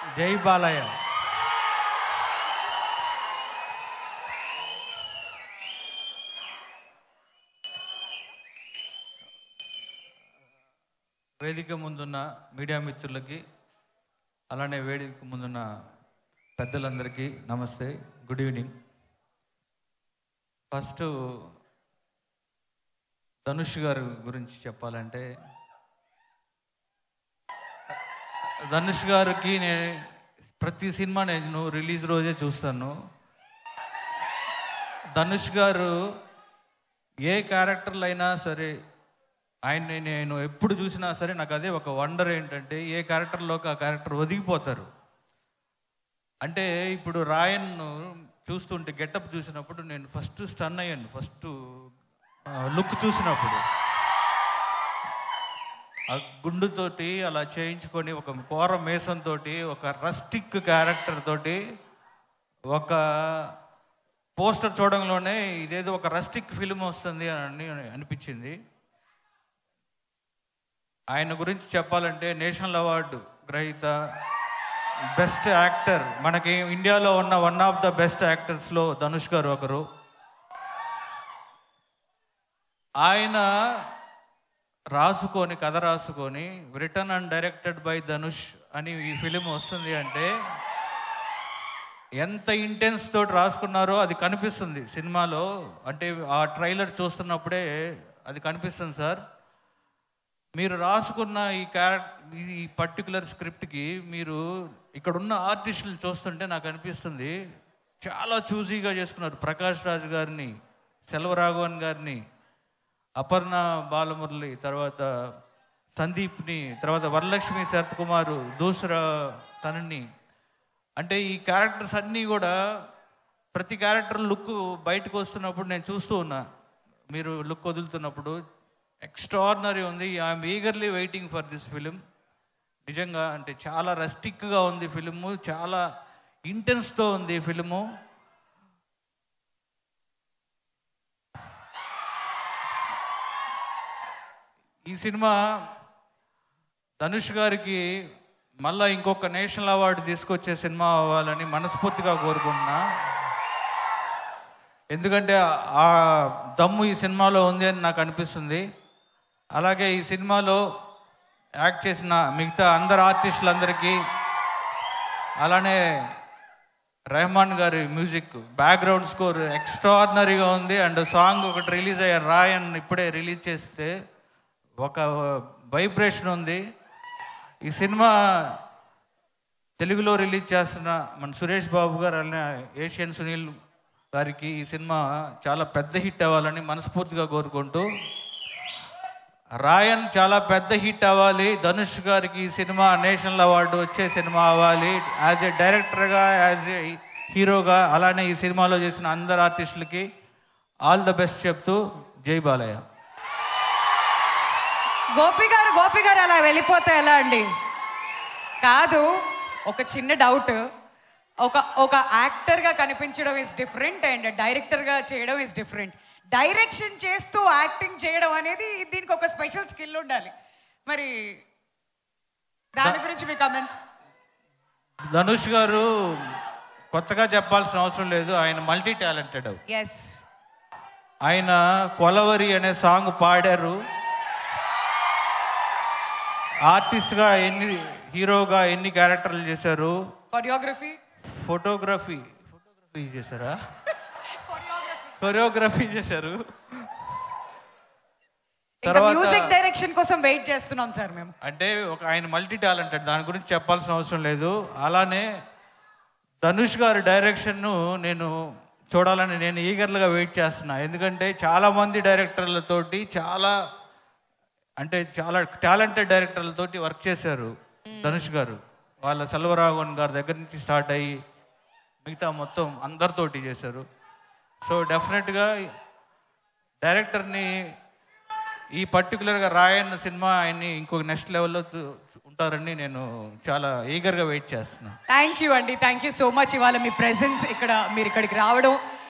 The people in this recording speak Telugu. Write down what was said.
జై బాలయ్య వేదిక ముందున్న మీడియా మిత్రులకి అలానే వేదిక ముందున్న పెద్దలందరికీ నమస్తే గుడ్ ఈవినింగ్ ఫస్ట్ ధనుష్ గారి గురించి చెప్పాలంటే ధనుష్ గారికి నేను ప్రతి సినిమా నేను రిలీజ్ రోజే చూస్తాను ధనుష్ గారు ఏ క్యారెక్టర్లు అయినా సరే ఆయన్ని నేను ఎప్పుడు చూసినా సరే నాకు అదే ఒక వండర్ ఏంటంటే ఏ క్యారెక్టర్లోకి ఆ క్యారెక్టర్ ఒదిగిపోతారు అంటే ఇప్పుడు రాయన్ చూస్తుంటే గెటప్ చూసినప్పుడు నేను ఫస్ట్ స్టన్ అయ్యాను ఫస్ట్ లుక్ చూసినప్పుడు ఆ గుండుతోటి అలా చేయించుకొని ఒక కోర మేసంతో ఒక రస్టిక్ క్యారెక్టర్ తోటి ఒక పోస్టర్ చూడంలోనే ఇదేదో ఒక రస్టిక్ ఫిల్మ్ వస్తుంది అని అనిపించింది ఆయన గురించి చెప్పాలంటే నేషనల్ అవార్డు గ్రహీత బెస్ట్ యాక్టర్ మనకి ఇండియాలో ఉన్న వన్ ఆఫ్ ద బెస్ట్ యాక్టర్స్లో ధనుష్ గారు ఒకరు ఆయన రాసుకొని కథ రాసుకొని written and directed by Dhanush అని ఈ ఫిలిం వస్తుంది అంటే ఎంత ఇంటెన్స్ తోటి రాసుకున్నారో అది కనిపిస్తుంది సినిమాలో అంటే ఆ ట్రైలర్ చూస్తున్నప్పుడే అది కనిపిస్తుంది సార్ మీరు రాసుకున్న ఈ క్యారెక్టర్ ఈ పర్టికులర్ స్క్రిప్ట్కి మీరు ఇక్కడ ఉన్న ఆర్టిస్టులు చూస్తుంటే నాకు అనిపిస్తుంది చాలా చూజీగా చేసుకున్నారు ప్రకాష్ రాజ్ గారిని సెల్వరాఘవన్ గారిని అపర్ణ బాలమురళి తర్వాత సందీప్ని తర్వాత వరలక్ష్మి శరత్ కుమార్ దూసరా తనని అంటే ఈ క్యారెక్టర్స్ అన్నీ కూడా ప్రతి క్యారెక్టర్ లుక్ బయటకు వస్తున్నప్పుడు నేను చూస్తూ ఉన్నా మీరు లుక్ వదులుతున్నప్పుడు ఎక్స్ట్రాడినరీ ఉంది I'm eagerly waiting for this film నిజంగా అంటే చాలా రస్టిక్గా ఉంది ఫిలిము చాలా ఇంటెన్స్తో ఉంది ఫిలిము ఈ సినిమా ధనుష్ గారికి మళ్ళా ఇంకొక నేషనల్ అవార్డు తీసుకొచ్చే సినిమా అవ్వాలని మనస్ఫూర్తిగా కోరుకుంటున్నా ఎందుకంటే ఆ దమ్ము ఈ సినిమాలో ఉంది అని నాకు అనిపిస్తుంది అలాగే ఈ సినిమాలో యాక్ట్ చేసిన మిగతా అందరు ఆర్టిస్టులందరికీ అలానే రెహమాన్ గారి మ్యూజిక్ బ్యాక్గ్రౌండ్ స్కోర్ ఎక్స్ట్రాడినరీగా ఉంది అండ్ సాంగ్ ఒకటి రిలీజ్ అయ్యారు రాయన్ ఇప్పుడే రిలీజ్ చేస్తే ఒక వైబ్రేషన్ ఉంది ఈ సినిమా తెలుగులో రిలీజ్ చేస్తున్న మన సురేష్ బాబు గారు అలానే ఏషియన్ సునీల్ గారికి ఈ సినిమా చాలా పెద్ద హిట్ అవ్వాలని మనస్ఫూర్తిగా కోరుకుంటూ రాయన్ చాలా పెద్ద హిట్ అవ్వాలి ధనుష్ గారికి ఈ సినిమా నేషనల్ అవార్డు వచ్చే సినిమా అవ్వాలి యాజ్ ఏ డైరెక్టర్గా యాజ్ ఏ హీరోగా అలానే ఈ సినిమాలో చేసిన అందరు ఆర్టిస్టులకి ఆల్ ద బెస్ట్ చెప్తూ జై బాలయ్య గోపి గారు గోపి గారు అలా వెళ్ళిపోతే ఎలా అండి కాదు ఒక చిన్న డౌట్ ఒక ఒక యాక్టర్గా కనిపించడం ఇస్ డిఫరెంట్ అండ్ డైరెక్టర్గా చేయడం ఇస్ డిఫరెంట్ డైరెక్షన్ చేస్తూ యాక్టింగ్ చేయడం అనేది దీనికి ఒక స్పెషల్ స్కిల్ ఉండాలి మరి దాని గురించి మీ కమెంట్స్ ధనుష్ గారు కొత్తగా చెప్పాల్సిన అవసరం లేదు ఆయన మల్టీ టాలెంటెడ్ ఎస్ ఆయన కొలవరి అనే సాంగ్ పాడారు ఆర్టిస్ట్గా ఎన్ని హీరోగా ఎన్ని క్యారెక్టర్లు చేశారు కొరియోగ్రఫీ ఫోటోగ్రఫీ ఫోటోగ్రఫీ చేశారా కొరియోగ్రఫీ కొరియోగ్రఫీ చేశారు ఇంకా తర్వాత- మ్యూజిక్ డైరెక్షన్ కోసం వెయిట్ చేస్తున్నాం సార్ మేము అంటే ఒక ఆయన మల్టీ టాలెంటెడ్ దాని గురించి చెప్పాల్సిన అవసరం లేదు అలానే ధనుష్ గారి డైరెక్షన్ను నేను చూడాలని నేను ఈగర్లుగా వెయిట్ చేస్తున్నా ఎందుకంటే చాలా మంది డైరెక్టర్లతోటి చాలా అంటే చాలా టాలెంటెడ్ డైరెక్టర్లతోటి వర్క్ చేశారు ధనుష్ గారు వాళ్ళ సెల్వరాఘవన్ గారి దగ్గర నుంచి స్టార్ట్ అయ్యి మిగతా మొత్తం అందరితోటి చేశారు సో డెఫినెట్గా డైరెక్టర్ని ఈ పర్టికులర్గా రాయన్న సినిమా ఆయన్ని ఇంకొక నెక్స్ట్ లెవెల్లో చూ- ఉంటారని నేను చాలా ఈగర్గా వెయిట్ చేస్తున్నాను థ్యాంక్ యూ అండి థ్యాంక్ యూ సో మచ్ ఇవాళ మీ ప్రెసెన్స్ ఇక్కడ మీరు ఇక్కడికి రావడం